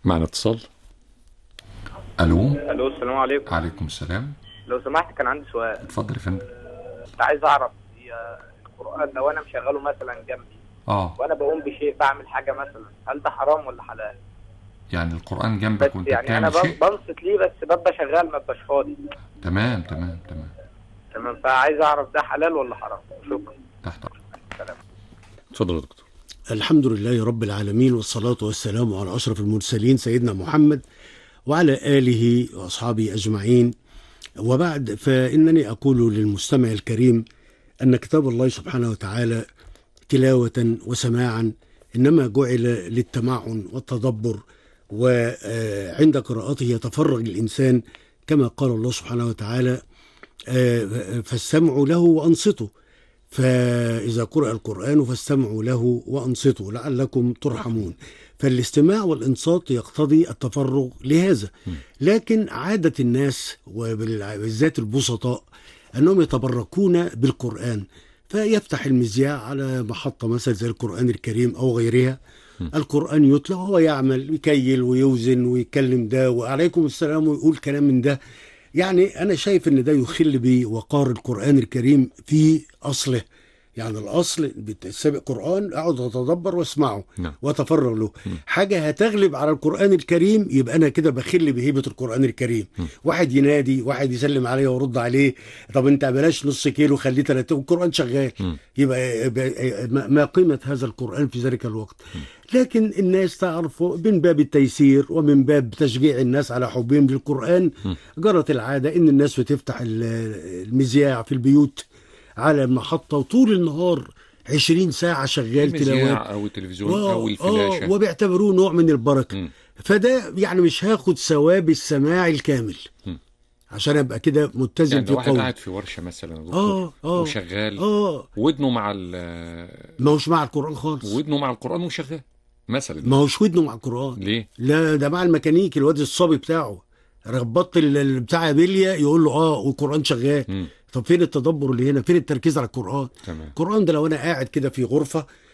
معنا اتصال الو الو السلام عليكم عليكم السلام لو سمحت كان عندي سؤال اتفضل يا فندم كنت عايز اعرف هي القران لو انا مشغله مثلا جنبي اه وانا بقوم بشيء بعمل حاجه مثلا هل ده حرام ولا حلال يعني القران بس جنبك وانت يعني انا بتعمل بن- شيء بنصت ليه بس ببقى شغال ما ببقاش فاضي تمام تمام تمام تمام فعايز اعرف ده حلال ولا حرام شكرا تحت امرك سلام اتفضل يا دكتور الحمد لله رب العالمين والصلاة والسلام على أشرف المرسلين سيدنا محمد وعلى آله وأصحابه أجمعين وبعد فإنني أقول للمستمع الكريم أن كتاب الله سبحانه وتعالى تلاوة وسماعا إنما جعل للتمعن والتدبر وعند قراءته يتفرغ الإنسان كما قال الله سبحانه وتعالى آه، فاستمعوا له وأنصتوا فإذا قرأ القرآن فاستمعوا له وأنصتوا لعلكم ترحمون فالاستماع والإنصات يقتضي التفرغ لهذا لكن عادة الناس وبالذات البسطاء أنهم يتبركون بالقرآن فيفتح المذياع على محطة مثلا زي القرآن الكريم أو غيرها القرآن يتلى وهو يعمل يكيل ويوزن ويكلم ده وعليكم السلام ويقول كلام من ده يعني أنا شايف إن ده يخل بوقار القرآن الكريم في أصله يعني الأصل السابق قرآن أقعد أتدبر وأسمعه نعم. وأتفرغ له حاجة هتغلب على القرآن الكريم يبقى أنا كده بخل بهيبة القرآن الكريم واحد ينادي واحد يسلم عليه ويرد عليه طب أنت بلاش نص كيلو خليه ثلاثة والقرآن شغال يبقى يبقى ما- ما قيمة هذا القرآن في ذلك الوقت لكن الناس تعرف من باب التيسير ومن باب تشجيع الناس على حبهم للقرآن جرت العادة إن الناس بتفتح ال- المذياع في البيوت على المحطة وطول النهار عشرين ساعة شغال تلاوات المذياع او التلفزيون آه، او الفلاشه آه وبيعتبروه نوع من البركة مم. فده يعني مش هاخد ثواب السماع الكامل مم. عشان ابقى كده متزن يعني في لو واحد قولي قاعد في ورشه مثلا يا دكتور اه اه وشغال اه ودنه مع ال- ما هوش مع القرآن خالص ودنه مع القران وشغال مثلا ما هوش ودنه مع القرآن ليه؟ لا ده مع الميكانيكي الواد الصبي بتاعه ربطت ال- ال- بتاع بليا يقول له اه والقرآن شغال مم. طب فين التدبر اللي هنا فين التركيز على القرآن تمام القرآن ده لو انا قاعد كده في غرفة